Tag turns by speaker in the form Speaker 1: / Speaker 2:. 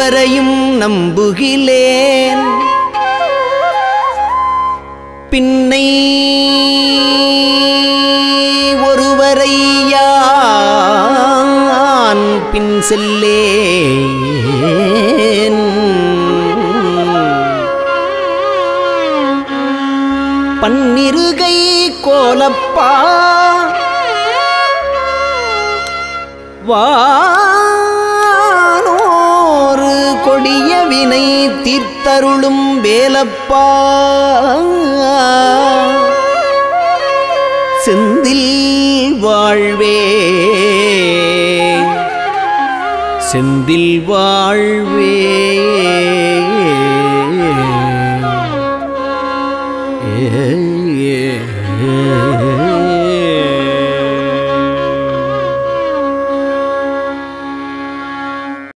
Speaker 1: ஒருவரையும் நம்புகிலேன் பின்னை ஒருவரை யான் பின் செல்லேன் பன்னிருகை கோலப்பா வானோரு கொடிய வினை தீர்த்தருளும் வேலப்பா செந்தில் வாழ்வே செந்தில் வாழ்வே ஏ, ஏ, ஏ.